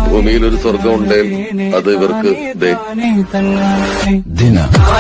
ഭൂമിയിൽ ഒരു സ്വർഗം ഉണ്ടെങ്കിൽ അത് ഇവർക്ക് ദേ ദിന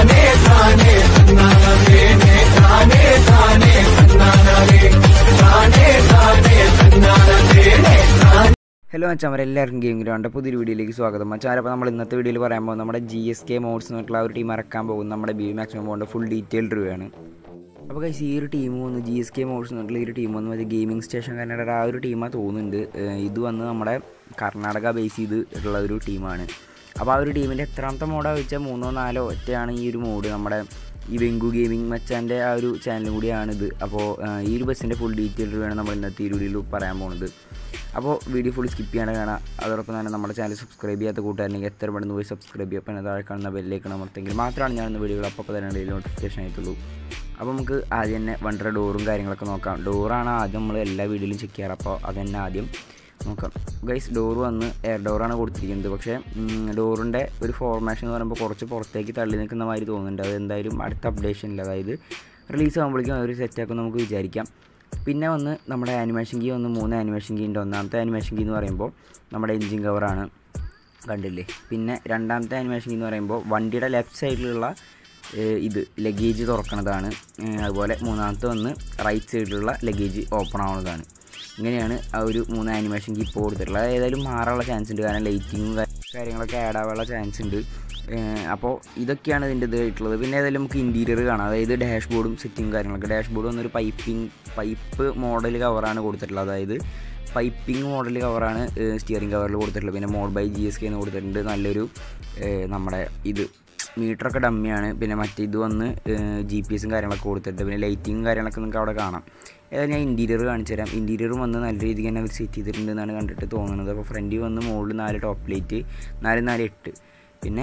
ഹലോ മച്ചാമരെ എല്ലാവർക്കും ഗെയിം ഗ്രൗണ്ട് പുതിയൊരു വീഡിയോയിലേക്ക് സ്വാഗതം മച്ചാര അപ്പോൾ നമ്മൾ ഇന്നത്തെ വീഡിയോയിൽ പറയാൻ പോകുന്നത് നമ്മുടെ ജി എസ് കെ മോഡ്സ് എന്നിട്ടുള്ള ആ ഒരു ടീം ഇറക്കാൻ പോകുന്ന നമ്മുടെ ബി മാക്സിമം പോകേണ്ട ഫുൾ ഡീറ്റെയിൽ റിവ്യൂ ആണ് അപ്പോൾ കഴിച്ച് ഈ ഒരു ടീം വന്ന് ജി എസ് കെ മോഡ്സ് എന്നിട്ടുള്ള ഈ ഒരു ടീം വന്ന് മറ്റേ ഗെയിമിംഗ് സ്റ്റേഷൻ കാനഡയുടെ ആ ഒരു ടീമാണ് തോന്നുന്നുണ്ട് ഏഹ് ഇത് വന്ന് നമ്മുടെ കർണാടക ബേസ് ചെയ്ത് ഉള്ള ഒരു ടീമാണ് അപ്പോൾ ആ ഒരു ടീമിൻ്റെ എത്രാമത്തെ മോഡാണ് വെച്ചാൽ മൂന്നോ നാലോ ഒറ്റയാണ് ഈ ഒരു മോഡ് നമ്മുടെ ഈ വെങ്കു ഗെയിമിംഗ് മച്ചാൻ്റെ ആ ഒരു ചാനലും കൂടിയാണിത് അപ്പോൾ ഏഹ് ഈ ഒരു ബസ്സിൻ്റെ ഫുൾ ഡീറ്റെയിൽ വേണം നമ്മൾ ഇന്നത്തെ ഈ വീഡിയോയിൽ പറയാൻ പോകുന്നത് അപ്പോൾ വീഡിയോ ഫുൾ സ്കിപ്പ് ചെയ്യണം കാണാം അതോടൊപ്പം തന്നെ നമ്മുടെ ചാനൽ സബ്സ്ക്രൈബ് ചെയ്യാത്ത കൂട്ടുകാരനെങ്കിൽ എത്ര പെട്ടെന്ന് പോയി സബ്സ്ക്രൈബ് ചെയ്യുക പിന്നെ താഴെ കാണുന്ന ബെല്ലേക്ക് അമർത്തെങ്കിൽ മാത്രമാണ് ഞാൻ ഇന്ന് വീഡിയോകൾ അപ്പോൾ തന്നെ ഡെയിലി നോട്ടിഫിക്കേഷൻ ആയിട്ടുള്ളൂ അപ്പോൾ നമുക്ക് ആദ്യം തന്നെ വണ്ടർ ഡോറും കാര്യങ്ങളൊക്കെ നോക്കാം ഡോറാണ് ആദ്യം നമ്മൾ എല്ലാ വീഡിയോയിലും ചെക്ക് ചെയ്യാറ് അപ്പോൾ അത് തന്നെ ആദ്യം നോക്കാം ഗൈസ് ഡോർ വന്ന് എയർ ഡോറാണ് കൊടുത്തിരിക്കുന്നത് പക്ഷേ ഡോറിൻ്റെ ഒരു ഫോർമേഷൻ എന്ന് പറയുമ്പോൾ കുറച്ച് പുറത്തേക്ക് തള്ളി നിൽക്കുന്ന മാതിരി തോന്നുന്നുണ്ട് അത് എന്തായാലും അടുത്ത അപ്ഡേഷനിൽ അതായത് റിലീസ് ആകുമ്പോഴേക്കും അവർ സെറ്റാക്കും നമുക്ക് വിചാരിക്കാം പിന്നെ വന്ന് നമ്മുടെ ആനിമേഷൻ കീ വന്ന് മൂന്ന് ആനിമേഷൻ കീ ഉണ്ട് ഒന്നാമത്തെ ആനിമേഷൻ കീ എന്ന് പറയുമ്പോൾ നമ്മുടെ എൻജിൻ കവറാണ് കണ്ടില്ലേ പിന്നെ രണ്ടാമത്തെ ആനിമേഷൻ കീ എന്ന് പറയുമ്പോൾ വണ്ടിയുടെ ലെഫ്റ്റ് സൈഡിലുള്ള ഏഹ്, ഇത് ലഗേജ് തുറക്കണതാണ് ഏഹ്, അതുപോലെ മൂന്നാമത്തെ വന്ന് റൈറ്റ് സൈഡിലുള്ള ലഗേജ് ഓപ്പൺ ആവുന്നതാണ് ഇങ്ങനെയാണ് ആ ഒരു മൂന്ന് ആനിമേഷൻ കീ ഇപ്പോൾ കൊടുത്തിട്ടുള്ളത് അത് ഏതായാലും മാറാനുള്ള ചാൻസ് ഉണ്ട് കാരണം ലൈറ്റിങ്ങും കാര്യങ്ങളൊക്കെ ആഡ് ആവാനുള്ള ചാൻസ് ഉണ്ട് ഏഹ് അപ്പോൾ ഇതൊക്കെയാണ് ഇതിൻ്റെ ഇത് ആയിട്ടുള്ളത് പിന്നെ ഏതായാലും നമുക്ക് ഇൻറ്റീരിയർ കാണാം അതായത് ഡാഷ് ബോർഡും സെറ്റിങ്ങും കാര്യങ്ങളൊക്കെ ഡാഷ് ബോർഡ് വന്നൊരു പൈപ്പിംഗ് പൈപ്പ് മോഡൽ കവറാണ് കൊടുത്തിട്ടുള്ളത് അതായത് പൈപ്പിംഗ് മോഡൽ കവറാണ് സ്റ്റിയറിംഗ് കവറിൽ കൊടുത്തിട്ടുള്ളത് പിന്നെ mod by G S K എന്ന് കൊടുത്തിട്ടുണ്ട് നല്ലൊരു ഏഹ് നമ്മുടെ ഇത് മീറ്ററൊക്കെ ഡമ്മിയാണ് പിന്നെ മറ്റേ ഇത് വന്ന് ജി പി എസും കാര്യങ്ങളൊക്കെ കൊടുത്തിട്ടുണ്ട് പിന്നെ ലൈറ്റിങ്ങും കാര്യങ്ങളൊക്കെ നിങ്ങൾക്ക് അവിടെ കാണാം ഏതായാലും ഞാൻ ഇൻറ്റീരിയർ കാണിച്ചു തരാം ഇൻറ്റീരിയറും വന്ന് നല്ല രീതിക്ക് തന്നെ അവർ സെറ്റ് ചെയ്തിട്ടുണ്ട് എന്നാണ് കണ്ടിട്ട് തോന്നുന്നത് അപ്പോൾ ഫ്രണ്ടിൽ വന്ന് മുകളിൽ നാല് ടോപ്പ് ലൈറ്റ് നാല് നാല് എട്ട് പിന്നെ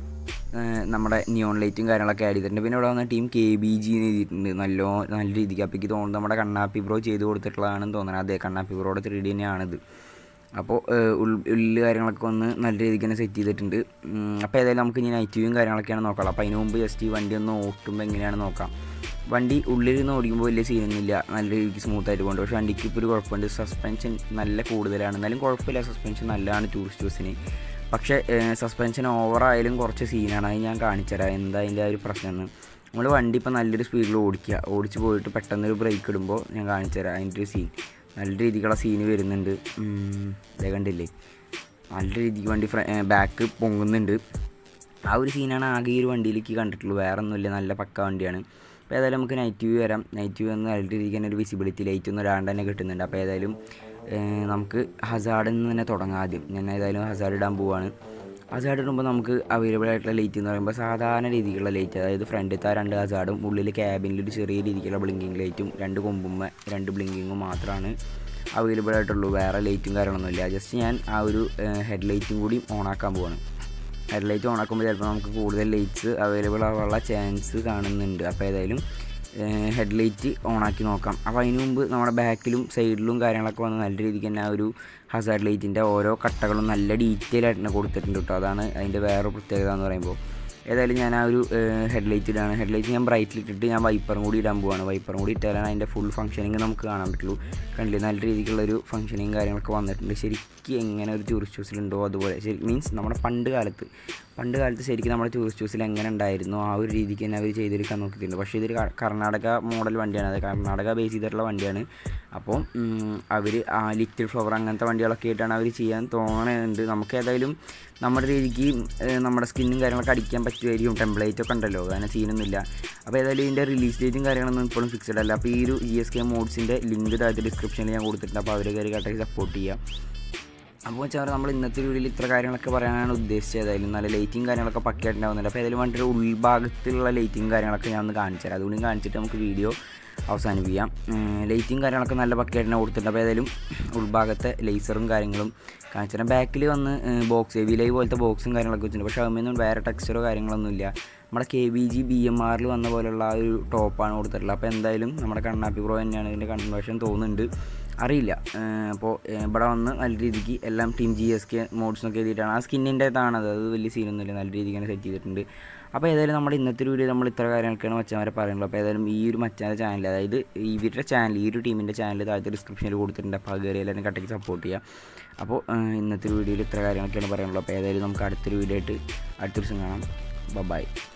ഏഹ് നമ്മുടെ നിയോൺ ലൈറ്റും കാര്യങ്ങളൊക്കെ ആഡ് ചെയ്തിട്ടുണ്ട് പിന്നെ ഇവിടെ വന്ന ടീം കെ ബി ജി എഴുതിയിട്ടുണ്ട് നല്ലോ നല്ല രീതിക്ക് അപ്പോൾ എനിക്ക് തോന്നുന്നു നമ്മുടെ കണ്ണാപ്പി ബ്രോ ചെയ്ത് കൊടുത്തിട്ടുള്ളതാണെന്ന് തോന്നുന്നത് അതെ കണ്ണാപ്പി ബ്രോയുടെ ത്രീ ഡി തന്നെയാണിത് അപ്പോൾ ഏഹ് ഉൾ ഉള്ളിൽ കാര്യങ്ങളൊക്കെ വന്ന് നല്ല രീതിക്ക് തന്നെ സെറ്റ് ചെയ്തിട്ടുണ്ട് ഉം, അപ്പോൾ ഏതായാലും നമുക്ക് ഇനി നൈറ്റ് വ്യൂവും കാര്യങ്ങളൊക്കെയാണ് നോക്കാം അപ്പോൾ അതിന് മുമ്പ് ജസ്റ്റ് ഈ വണ്ടി ഒന്ന് ഓട്ടുമ്പോൾ എങ്ങനെയാണ് നോക്കാം വണ്ടി ഉള്ളിൽ നിന്ന് ഓടിക്കുമ്പോൾ വലിയ സീനൊന്നുമില്ല നല്ല രീതിക്ക് സ്മൂത്ത് ആയിട്ട് പോകുന്നുണ്ട് പക്ഷേ വണ്ടിക്ക് ഇപ്പോൾ ഒരു കുഴപ്പമുണ്ട് സസ്പെൻഷൻ നല്ല കൂടുതലാണ് എന്നാലും കുഴപ്പമില്ല സസ്പെൻഷൻ നല്ലതാണ് ടൂറിസ്റ്റ് ബസ്സിന് പക്ഷേ സസ്പെൻഷൻ ഓവറായാലും കുറച്ച് സീനാണ് അത് ഞാൻ കാണിച്ചുതരാം എന്താ അതിൻ്റെ ആ ഒരു പ്രശ്നം എന്ന് നമ്മൾ വണ്ടി ഇപ്പോൾ നല്ലൊരു സ്പീഡിൽ ഓടിക്കുക ഓടിച്ച് പോയിട്ട് പെട്ടെന്ന് ഒരു ബ്രേക്ക് ഇടുമ്പോൾ ഞാൻ കാണിച്ചുതരാം അതിൻ്റെ ഒരു സീൻ നല്ല രീതിക്കുള്ള സീന് വരുന്നുണ്ട് ഉം, ദേ കണ്ടില്ലേ നല്ല രീതിക്ക് വണ്ടി ബാക്ക് പൊങ്ങുന്നുണ്ട് ആ ഒരു സീനാണ് ആകെ ഈ ഒരു വണ്ടിയിലേക്ക് കണ്ടിട്ടുള്ളൂ വേറെ ഒന്നുമില്ല നല്ല പക്ക വണ്ടിയാണ് അപ്പോൾ ഏതായാലും നമുക്ക് നൈറ്റ് വ്യൂ വരാം നൈറ്റ് വ്യൂ എന്ന് നല്ല രീതിക്ക് തന്നെ ഒരു വിസിബിലിറ്റി ലൈറ്റ് ഒന്നും ഇടാണ്ട് തന്നെ കിട്ടുന്നുണ്ട് അപ്പോൾ ഏതായാലും ഏഹ്, നമുക്ക് ഹസാർഡിൽ നിന്ന് തന്നെ തുടങ്ങാം ആദ്യം ഞാൻ ഏതായാലും ഹസാർഡ് ഇടാൻ പോവാണ് ഹസാർഡ് ഇടുമ്പോൾ നമുക്ക് അവൈലബിൾ ആയിട്ടുള്ള ലൈറ്റ് എന്ന് പറയുമ്പോൾ സാധാരണ രീതിക്കുള്ള ലൈറ്റ് അതായത് ഫ്രണ്ടിലത്തെ ആ രണ്ട് ഹസാർഡും ഉള്ളിൽ ക്യാബിനിൽ ഒരു ചെറിയ രീതിക്കുള്ള ബ്ലിങ്കിങ് ലൈറ്റും രണ്ട് കൊമ്പുമ്മ രണ്ട് ബ്ലിങ്കിങ്ങും മാത്രമാണ് അവൈലബിൾ ആയിട്ടുള്ളൂ വേറെ ലൈറ്റും കാര്യങ്ങളൊന്നുമില്ല ജസ്റ്റ് ഞാൻ ആ ഒരു ഹെഡ് ലൈറ്റും കൂടി ഓണാക്കാൻ പോവാണ് ഹെഡ് ലൈറ്റ് ഓണാക്കുമ്പോൾ ചിലപ്പോൾ നമുക്ക് കൂടുതൽ ലൈറ്റ്സ് അവൈലബിൾ ആവാനുള്ള ചാൻസ് കാണുന്നുണ്ട് അപ്പോൾ ഏതായാലും ഹെഡ് ലൈറ്റ് ഓണാക്കി നോക്കാം അപ്പോൾ അതിന് മുമ്പ് നമ്മുടെ ബാക്കിലും സൈഡിലും കാര്യങ്ങളൊക്കെ വന്ന് നല്ല രീതിക്ക് തന്നെ ആ ഒരു ഹസാർഡ് ലൈറ്റിൻ്റെ ഓരോ കട്ടകളും നല്ല ഡീറ്റെയിൽ ആയിട്ട് തന്നെ കൊടുത്തിട്ടുണ്ട് കേട്ടോ അതാണ് അതിൻ്റെ വേറെ പ്രത്യേകത എന്ന് പറയുമ്പോൾ ഏതായാലും ഞാൻ ആ ഒരു ഹെഡ് ലൈറ്റ് ഇടാണ് ഹെഡ് ലൈറ്റ് ഞാൻ ബ്രൈറ്റിൽ ഇട്ടിട്ട് ഞാൻ വൈപ്പറും കൂടി ഇടാൻ പോവാണ് വൈപ്പറും കൂടി ഇട്ടാലാണ് അതിൻ്റെ ഫുൾ ഫംഗ്ഷനിങ് നമുക്ക് കാണാൻ പറ്റുള്ളൂ കണ്ടില്ലേ നല്ല രീതിക്കുള്ളൊരു ഫംഗ്ഷനിങ് കാര്യങ്ങളൊക്കെ വന്നിട്ടുണ്ട് ശരിക്കും എങ്ങനെ ഒരു ടൂറിസ്റ്റ് ഹൗസിലുണ്ടോ അതുപോലെ ശരി മീൻസ് നമ്മുടെ പണ്ട് കാലത്ത് പണ്ട് കാലത്ത് ശരിക്കും നമ്മുടെ ടൂറിസ്റ്റ് ഹൗസിൽ എങ്ങനെ ഉണ്ടായിരുന്നു ആ ഒരു രീതിക്ക് തന്നെ അവർ ചെയ്തെടുക്കാൻ നോക്കിയിട്ടുണ്ട് പക്ഷേ ഇതൊരു ക- കർണാടക മോഡൽ വണ്ടിയാണ് അത് കർണാടക ബേസ് ചെയ്തിട്ടുള്ള വണ്ടിയാണ് അപ്പോൾ അവർ ആ ലിറ്റിൽ ഫ്ലവർ അങ്ങനത്തെ വണ്ടികളൊക്കെ ആയിട്ടാണ് അവർ ചെയ്യാൻ തോന്നുന്നുണ്ട് നമുക്ക് ഏതായാലും നമ്മുടെ രീതിക്ക് ഏഹ്, നമ്മുടെ സ്കിന്നും കാര്യങ്ങളൊക്കെ അടിക്കാൻ പറ്റുമായിരിക്കും ടെംപ്ലേറ്റ് ഒക്കെ ഉണ്ടല്ലോ അങ്ങനെ സീനൊന്നുമില്ല അപ്പോൾ ഏതായാലും ഇതിൻ്റെ റിലീസ് ഡേറ്റും കാര്യങ്ങളൊന്നും ഇപ്പോഴും ഫിക്സഡ് അല്ല അപ്പോൾ ഈ ഒരു ജി എസ് കെ മോഡ്സിൻ്റെ ലിങ്ക് താഴത്തെ ഡിസ്ക്രിപ്ഷനിൽ ഞാൻ കൊടുത്തിട്ടുണ്ട് അപ്പോൾ അവർ കയറി കറക്റ്റായി സപ്പോർട്ട് ചെയ്യാം അപ്പോൾ വെച്ചാൽ നമ്മൾ ഇന്നത്തെ വീഡിയോയിൽ ഇത്ര കാര്യങ്ങളൊക്കെ പറയാനാണ് ഉദ്ദേശിച്ചത് ഏതായാലും നല്ല ലൈറ്റിങ് കാര്യങ്ങളൊക്കെ പക്കയായിട്ടുണ്ടാവുന്നില്ല അപ്പോൾ ഏതായാലും വണ്ടിയുടെ ഉൾഭാഗത്തുള്ള ലൈറ്റിങ് കാര്യങ്ങളൊക്കെ ഞാൻ ഒന്ന് കാണിച്ചു തരാം അതുകൊണ്ട് കാണിച്ചിട്ട് നമുക്ക് വീഡിയോ അവസാനിപ്പിക്കാം ലൈറ്റിങ് കാര്യങ്ങളൊക്കെ നല്ല പക്കയായിട്ട് തന്നെ കൊടുത്തിട്ടുണ്ട് അപ്പോൾ ഏതായാലും ഉൾഭാഗത്തെ ലേസറും കാര്യങ്ങളും കാണിച്ചു തരാം ബാക്കിൽ വന്ന് ബോക്സ് എ വി ലൈവ് പോലത്തെ ബോക്സും കാര്യങ്ങളൊക്കെ വെച്ചിട്ടുണ്ട് പക്ഷേ അതിൽ വേറെ ടെക്സ്ചറോ കാര്യങ്ങളൊന്നുമില്ല നമ്മുടെ K B G B M ആറിൽ വന്ന പോലുള്ള ആ ഒരു ടോപ്പാണ് കൊടുത്തിട്ടുള്ളത് അപ്പോൾ എന്തായാലും നമ്മുടെ കണ്ണാപ്പി പ്രോ തന്നെയാണ് ഇതിൻ്റെ കൺവേർഷൻ തോന്നുന്നുണ്ട് അറിയില്ല അപ്പോൾ ഇവിടെ വന്ന് നല്ല രീതിക്ക് എല്ലാം ടീം ജി എസ് കെ മോഡ്സിനൊക്കെ എഴുതിയിട്ടാണ് ആ സ്കിന്നിൻ്റെ താണത് അത് വലിയ സീനൊന്നുമില്ല നല്ല രീതിക്ക് തന്നെ സെറ്റ് ചെയ്തിട്ടുണ്ട് അപ്പോൾ ഏതായാലും നമ്മുടെ ഇന്നത്തെ ഒരു വീഡിയോ നമ്മൾ ഇത്ര കാര്യങ്ങളൊക്കെയാണ് മച്ചാന്മാരെ പറയുന്നത് അപ്പോൾ ഏതായാലും ഈ ഒരു മച്ചാൻ്റെ ചാനൽ അതായത് ഇവരുടെ ചാനൽ ഈ ഒരു ടീമിൻ്റെ ചാനൽ താഴത്തെ ഡിസ്ക്രിപ്ഷനിൽ കൊടുത്തിട്ടുണ്ട് അപ്പോൾ അത് കയറി എല്ലാവരും കട്ടയ്ക്ക് സപ്പോർട്ട് ചെയ്യുക അപ്പോൾ ഇന്നത്തെ ഒരു വീഡിയോയിൽ ഇത്ര കാര്യങ്ങളൊക്കെയാണ് പറയാനുള്ളത് അപ്പോൾ ഏതായാലും നമുക്ക് അടുത്തൊരു വീഡിയോ ആയിട്ട് അടുത്ത ദിവസം കാണാം ബൈ